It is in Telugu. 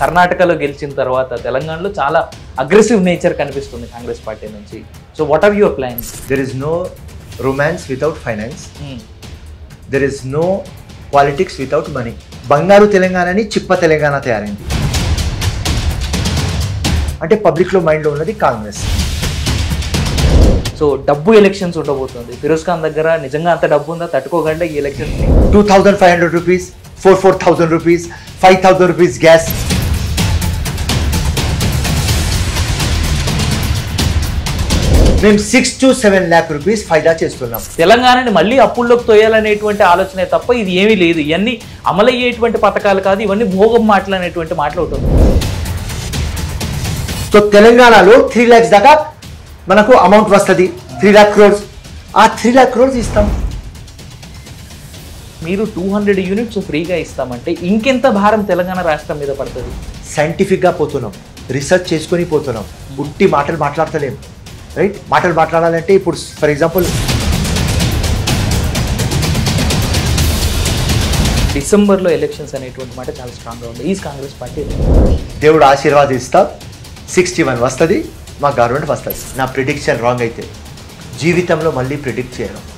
కర్ణాటకలో గెలిచిన తర్వాత తెలంగాణలో చాలా అగ్రెసివ్ నేచర్ కనిపిస్తుంది కాంగ్రెస్ పార్టీ నుంచి so what are your plans there is no romance without finance there is no politics without money బంగారు తెలంగాణని చిప్ప తెలంగాణ తయారైంది అంటే పబ్లిక్లో మైండ్లో ఉన్నది కాంగ్రెస్ సో డబ్బు ఎలక్షన్స్ ఉండబోతుంది ఫిరోజ్ ఖాన్ దగ్గర నిజంగా అంత డబ్బు ఉందా తట్టుకోగలే ఈ elections two thousand five hundred rupees four four thousand rupees five thousand rupees gas మేము six to seven lakh rupees ఫైదా చేస్తున్నాం తెలంగాణని మళ్ళీ అప్పుల్లోకి తోయాలనేటువంటి ఆలోచనే తప్ప ఇది ఏమీ లేదు ఇవన్నీ అమలయ్యేటువంటి పథకాలు కాదు ఇవన్నీ భోగం మాటలు అనేటువంటి మాటలు అవుతుంది సో తెలంగాణలో త్రీ ల్యాక్స్ దాకా మనకు అమౌంట్ వస్తుంది త్రీ ల్యాక్ క్రోర్స్ ఆ త్రీ ల్యాక్ క్రోర్స్ ఇస్తాం మీరు టూ హండ్రెడ్ యూనిట్స్ ఫ్రీగా ఇస్తామంటే ఇంకెంత భారం తెలంగాణ రాష్ట్రం మీద పడుతుంది సైంటిఫిక్గా పోతున్నాం రీసెర్చ్ చేసుకొని పోతున్నాం ఉట్టి మాటలు మాట్లాడతలేం రైట్ మాటలు మాట్లాడాలంటే ఇప్పుడు ఫర్ ఎగ్జాంపుల్ డిసెంబర్లో ఎలక్షన్స్ అనేటువంటి మాట చాలా స్ట్రాంగ్గా ఉంది ఈ కాంగ్రెస్ పార్టీ దేవుడు ఆశీర్వాదిస్తా సిక్స్టీ వన్ వస్తుంది మా గవర్నమెంట్ వస్తుంది నా ప్రిడిక్షన్ రాంగ్ అయితే జీవితంలో మళ్ళీ ప్రిడిక్ట్ చేయడం